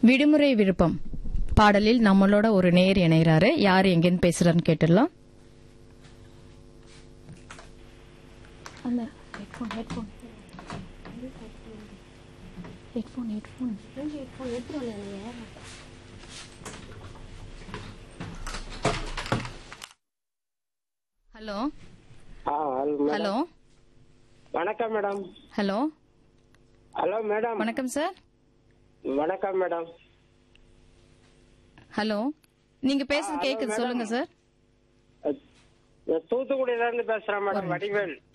விடுமுறை விருப்பம் பாடலில் நம்மளோட ஒரு நேர் இணைகிறாரு யார் எங்கேன்னு பேசுறான்னு கேட்டுடலாம் அந்த headphone headphone headphone headphone hello ஆ ஹலோ மேடம். ஹலோ வணக்கம் மேடம் ஹலோ ஹலோ மேடம் வணக்கம் சார் வணக்கம் மேடம் ஹலோ நீங்க பேசுறது கேக்குது சொல்லுங்க சார் தூத்துக்குடியில இருந்து பேசுறேன் மேடம் வடிவேல்